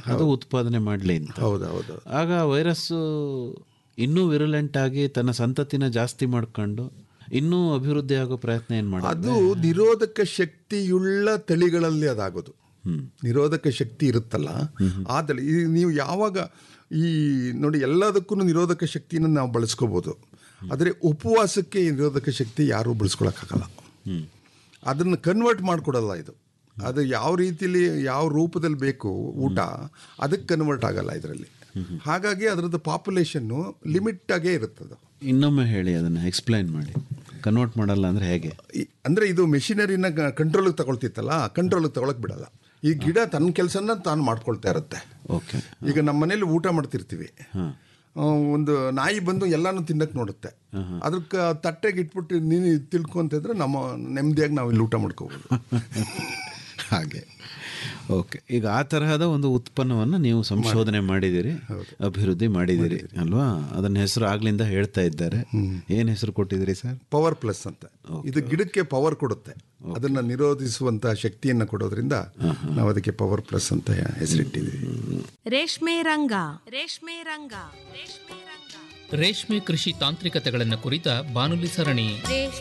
ಅದು ಉತ್ಪಾದನೆ ಮಾಡಲಿ ಅಂತ ಹೌದು ಹೌದು ಆಗ ವೈರಸ್ಸು ಇನ್ನೂ ವಿರುಲೆಂಟ್ ಆಗಿ ತನ್ನ ಸಂತತಿನ ಜಾಸ್ತಿ ಮಾಡ್ಕೊಂಡು ಇನ್ನೂ ಅಭಿವೃದ್ಧಿ ಆಗೋ ಪ್ರಯತ್ನ ಏನು ಮಾಡೋದು ಅದು ನಿರೋಧಕ ಶಕ್ತಿಯುಳ್ಳ ತಳಿಗಳಲ್ಲಿ ಅದಾಗೋದು ನಿರೋಧಕ ಶಕ್ತಿ ಇರುತ್ತಲ್ಲ ಆ ತಳಿ ಈ ನೀವು ಯಾವಾಗ ಈ ನೋಡಿ ಎಲ್ಲದಕ್ಕೂ ನಿರೋಧಕ ಶಕ್ತಿನ ನಾವು ಬಳಸ್ಕೋಬೋದು ಆದರೆ ಉಪವಾಸಕ್ಕೆ ಈ ನಿರೋಧಕ ಶಕ್ತಿ ಯಾರೂ ಬಳಸ್ಕೊಳಕ್ಕಾಗಲ್ಲ ಅದನ್ನು ಕನ್ವರ್ಟ್ ಮಾಡಿಕೊಡಲ್ಲ ಇದು ಅದು ಯಾವ ರೀತಿಲಿ ಯಾವ ರೂಪದಲ್ಲಿ ಬೇಕು ಊಟ ಅದಕ್ಕೆ ಕನ್ವರ್ಟ್ ಆಗಲ್ಲ ಇದರಲ್ಲಿ ಹಾಗಾಗಿ ಅದರದ್ದು ಪಾಪ್ಯುಲೇಷನ್ನು ಲಿಮಿಟ್ ಆಗೇ ಇರುತ್ತದು ಇನ್ನೊಮ್ಮೆ ಹೇಳಿ ಅದನ್ನು ಎಕ್ಸ್ಪ್ಲೈನ್ ಮಾಡಿ ಕನ್ವರ್ಟ್ ಮಾಡಲ್ಲ ಅಂದರೆ ಹೇಗೆ ಈ- ಅಂದ್ರೆ ಇದು ಮೆಷಿನರಿನ ಕಂಟ್ರೋಲಿಗೆ ತಗೊಳ್ತಿತ್ತಲ್ಲ ಕಂಟ್ರೋಲಿಗೆ ತಗೊಳಕ್ ಬಿಡಲ್ಲ ಈ ಗಿಡ ತನ್ನ ಕೆಲಸನ ತಾನು ಮಾಡ್ಕೊಳ್ತಾ ಇರುತ್ತೆ ಓಕೆ ಈಗ ನಮ್ಮ ಮನೇಲಿ ಊಟ ಮಾಡ್ತಿರ್ತೀವಿ ಆ, ಒಂದು ನಾಯಿ ಬಂದು ಎಲ್ಲಾನು ತಿನ್ನಕ್ ನೋಡುತ್ತೆ ಅದಕ್ಕೆ ತಟ್ಟೆಗೆ ಇಟ್ಬಿಟ್ಟು ನೀನು ತಿಳ್ಕೊಂತ ಇದ್ರೆ ನಮ್ಮ ನೆಮ್ಮದಿಯಾಗಿ ನಾವು ಇಲ್ಲಿ ಊಟ ಮಾಡ್ಕೋಬೋದು ಹಾಗೆ ಓಕೆ ಈಗ ಆ ತರಹದ ಒಂದು ಉತ್ಪನ್ನವನ್ನು ನೀವು ಸಂಶೋಧನೆ ಮಾಡಿದ್ದೀರಿ ಅಭಿವೃದ್ಧಿ ಮಾಡಿದ್ದೀರಿ ಅಲ್ವಾ ಅದನ್ನ ಹೆಸರು ಆಗ್ಲಿಂದ ಹೇಳ್ತಾ ಇದ್ದಾರೆ ಏನು ಹೆಸರು ಕೊಟ್ಟಿದ್ದೀರಿ ಸರ್ ಪವರ್ ಪ್ಲಸ್ ಅಂತ ಇದು ಗಿಡಕ್ಕೆ ಪವರ್ ಕೊಡುತ್ತೆ ಅದನ್ನ ನಿರೋಧಿಸುವಂತ ಶಕ್ತಿಯನ್ನ ಕೊಡೋದ್ರಿಂದ ನಾವು ಅದಕ್ಕೆ ಪವರ್ ಪ್ಲಸ್ ಅಂತ ಹೆಸರಿಟ್ಟಿದ್ದೀವಿ ರೇಷ್ಮೆ ರಂಗ ರೇಷ್ಮೆ ರಂಗ ರೇಷ್ಮೆ ರಂಗ ರೇಷ್ಮೆ ಕೃಷಿ ತಾಂತ್ರಿಕತೆಗಳನ್ನು ಕುರಿತ ಬಾನುಲಿ ಸರಣಿ